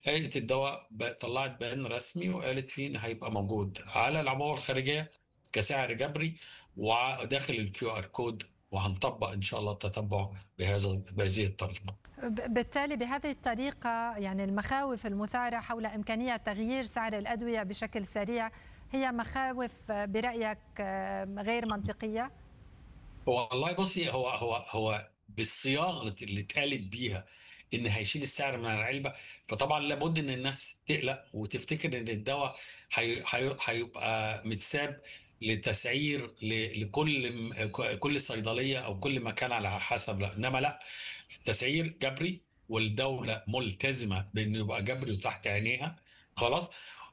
هيئة الدواء ب- طلعت بيان رسمي وقالت فيه إن هيبقى موجود على العبوة الخارجية كسعر جبري وداخل الكيو ار كود وهنطبق إن شاء الله التتبع بهذا بهذه الطريقة. ب- بالتالي بهذه الطريقة يعني المخاوف المثارة حول إمكانية تغيير سعر الأدوية بشكل سريع هي مخاوف برأيك آه، غير منطقية؟ والله بصي هو هو هو بالصياغه اللي اتقالت بيها ان هيشيل السعر من العلبه فطبعا لابد ان الناس تقلق وتفتكر ان الدواء هي- هي- هيبقى متساب لتسعير ل- لكل م- كل صيدليه او كل مكان على حسب لا انما لا التسعير جبري والدوله ملتزمه بانه يبقى جبري وتحت عينيها خلاص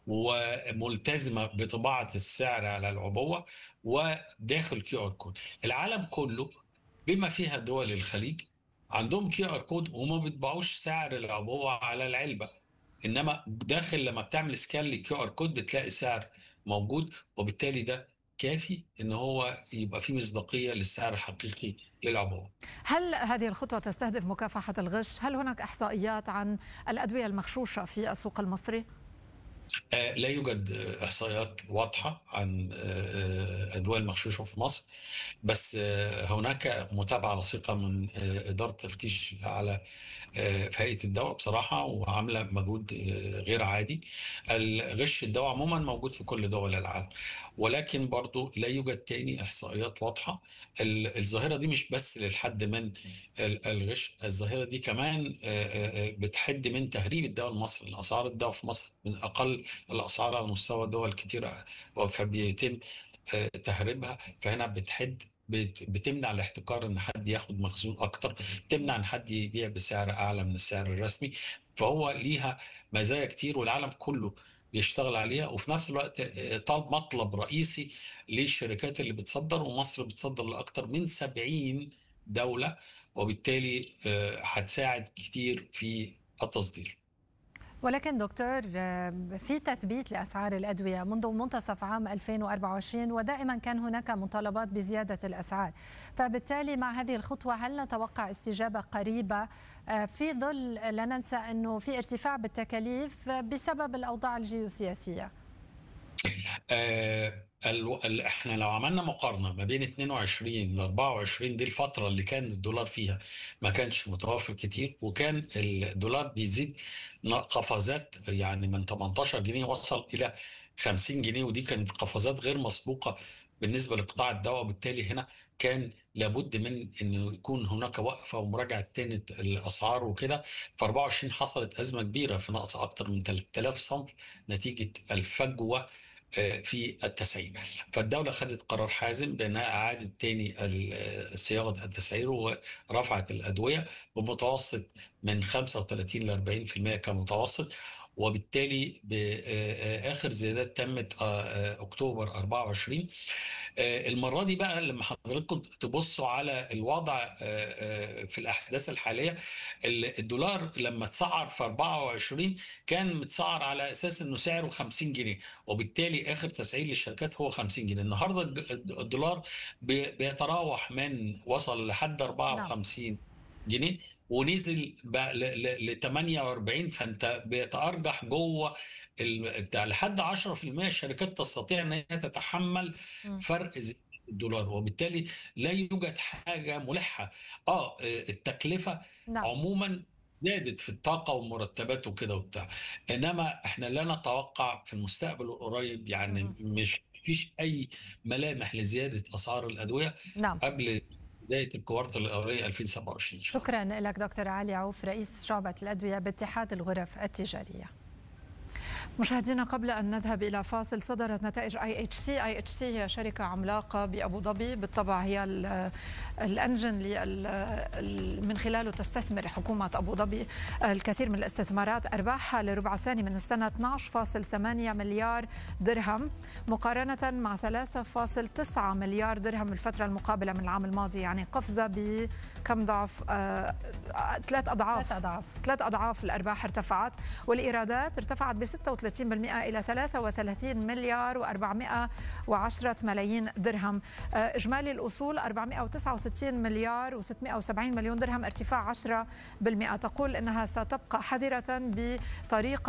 وملتزمه بطباعه السعر على العبوه وداخل كيو ار كود العالم كله بما فيها دول الخليج عندهم كيو ار كود وما بيطبعوش سعر العبوه على العلبه انما داخل لما بتعمل سكان لكيو ار كود بتلاقي سعر موجود وبالتالي ده كافي ان هو يبقى فيه مصداقيه للسعر الحقيقي للعبوه هل هذه الخطوة تستهدف مكافحة الغش؟ هل هناك إحصائيات عن الأدوية المغشوشة في السوق المصري؟ آه، لا يوجد آه، احصائيات واضحه عن آه، آه، ادويه المغشوشه في مصر بس آه، هناك متابعه لصيقه من آه، اداره التفتيش على آه، في هيئه الدواء بصراحه وعامله مجهود آه، غير عادي الغش الدواء عموما موجود في كل دول العالم ولكن برضو لا يوجد تاني احصائيات واضحه ال- الظاهره دي مش بس للحد من ال- الغش الظاهره دي كمان آه، آه، آه، بتحد من تهريب الدواء المصري الاسعار الدواء في مصر من اقل الاسعار على مستوى دول كتيره فبيتم آه، تهريبها فهنا بتحد بت- بتمنع الاحتكار ان حد ياخد مخزون اكتر بتمنع ان حد يبيع بسعر اعلى من السعر الرسمي فهو ليها مزايا كتير والعالم كله بيشتغل عليها وفي نفس الوقت آه، طلب مطلب رئيسي للشركات اللي بتصدر ومصر بتصدر لاكثر من 70 دولة وبالتالي آه، هتساعد كتير في التصدير ولكن دكتور آه، في تثبيت لأسعار الأدوية منذ منتصف عام 2024 ودائما كان هناك مطالبات بزيادة الأسعار فبالتالي مع هذه الخطوة هل نتوقع استجابة قريبة آه، في ظل لا ننسى أنه في ارتفاع بالتكاليف آه، بسبب الأوضاع الجيوسياسية آه ال... ال... احنا لو عملنا مقارنه ما بين 22 ل 24 دي الفتره اللي كان الدولار فيها ما كانش متوفر كتير وكان الدولار بيزيد ن- قفزات يعني من 18 جنيه وصل الى 50 جنيه ودي كانت قفزات غير مسبوقه بالنسبه لقطاع الدواء وبالتالي هنا كان لابد من انه يكون هناك وقفه ومراجعه تاني الاسعار وكده في 24 حصلت ازمه كبيره في نقص اكثر من 3000 صنف نتيجه الفجوه آه، في التسعير فالدولة خدت قرار حازم بأنها أعادت تاني ال- صياغة التسعير ورفعت الأدوية بمتوسط من 35 ل 40% كمتوسط وبالتالي بآخر زيادات تمت آه، آه، أكتوبر 24 آه، المرة دي بقى لما حضراتكم تبصوا على الوضع آه، آه، في الأحداث الحالية ال- الدولار لما اتسعر في 24 كان متسعر على أساس إنه سعره 50 جنيه وبالتالي آخر تسعير للشركات هو 50 جنيه النهاردة الد- الدولار بي- بيتراوح من وصل لحد 54 جنيه ونزل بقى ل ل- ل 48 فانت بيتارجح جوه ال- بتاع لحد 10% الشركات تستطيع ان هي تتحمل مم. فرق زيادة الدولار وبالتالي لا يوجد حاجه ملحه اه التكلفه نعم عموما زادت في الطاقه والمرتبات وكده وبتاع انما احنا لا نتوقع في المستقبل القريب يعني مم. مش فيش اي ملامح لزياده اسعار الادويه نعم قبل بدايه الكوارتر الاوليه 2027 إن شاء الله. شكرا لك دكتور علي عوف رئيس شعبة الأدوية باتحاد الغرف التجارية مشاهدينا قبل أن نذهب إلى فاصل صدرت نتائج اي اتش سي اي اتش سي هي شركة عملاقة بأبو ظبي بالطبع هي ال- الأنجن اللي ال- ال- من خلاله تستثمر حكومة أبو ظبي الكثير من الاستثمارات أرباحها لربع الثاني من السنة 12.8 مليار درهم مقارنة مع 3.9 مليار درهم الفترة المقابلة من العام الماضي يعني قفزة بكم ضعف آه، ثلاث أضعاف ثلاث أضعاف ثلاث أضعاف الأرباح ارتفعت والإيرادات ارتفعت ب 36% إلى 33 مليار و410 ملايين درهم إجمالي الأصول 469 مليار و670 مليون درهم ارتفاع 10% تقول أنها ستبقى حذرة بطريقة